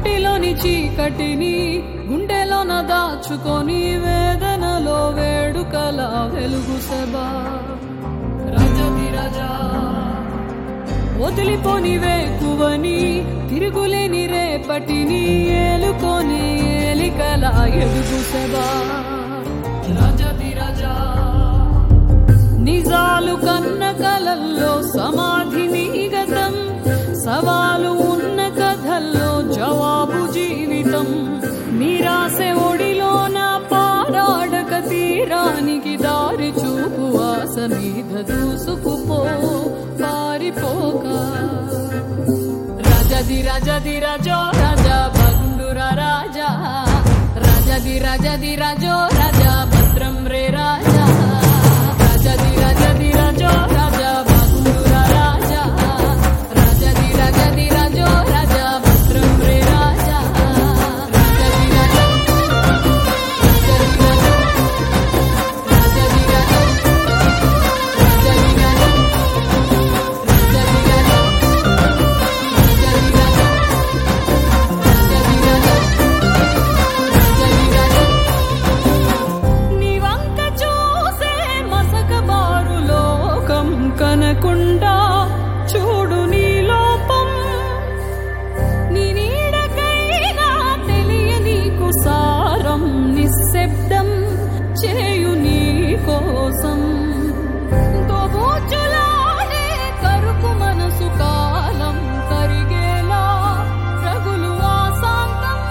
కంటిలోని చీకటిని గుండెలోన దాచుకొని వేదనలో వేడుకల వెలుగు సభా రాజా వదిలిపోని వేకువని తిరుగులేని రేపటిని ఏలుకొని ఏలికల ఎదుగు సభా రాజా నిజాలు కన్న కలల్లో సమాధిని గతం సవాలు ఉన్న కథల్లో జవాబు జీవితం నిరాశ ఒడిలోన పారాడక తీరానికి దారి చూపు ఆశ మీద దూసుకుపో పారిపోక రాజది రాజది రాజో రాజా భగుండురా రాజా రాజది రాజది రాజో రాజా భద్రం రే రాజా రాజది రాజది రాజో రాజా భగుండురా రాజా రాజది రాజది రాజో రాజా భద్రం రే రాజా రాజది రాజా రాజది రాజో రాజది రాజో రాజది రాజో రాజది రాజో రాజది రాజో నీ వంక చూసే మసకబారు లోకం కనకుండా చూడు నీ లోపం నీ నీడకైనా తెలియనీకు సారం నిశ్శబ్దం చేయు నీ కోసం దోబూచులాడే కరుపు మనసు కాలం కరిగేలా రగులు ఆశాంతం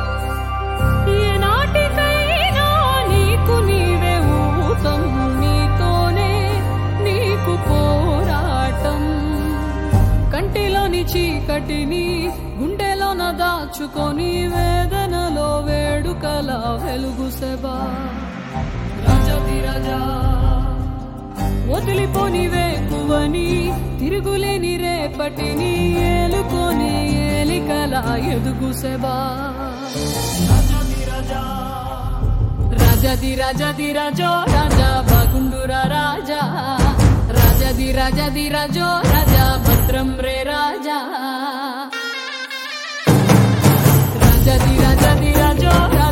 ఏనాటికైనా నీకు నీవే ఊతం నీతోనే నీకు పోరాటం కంటిలోని చీకటిని గుండెలోన దాచుకొని వేదనలో వేడుకల వెలుగు సెబా రాజది రాజా వదిలిపోని వేకువని తిరుగులేని రేపటిని ఏలుకొని ఏలికల ఎదుగు సెబా రాజది రాజది రాజో రాజా బాగుండురా రాజా రాజది రాజది రాజో రాజా భద్రం రే రాజా రాజది రాజది రాజో రాజా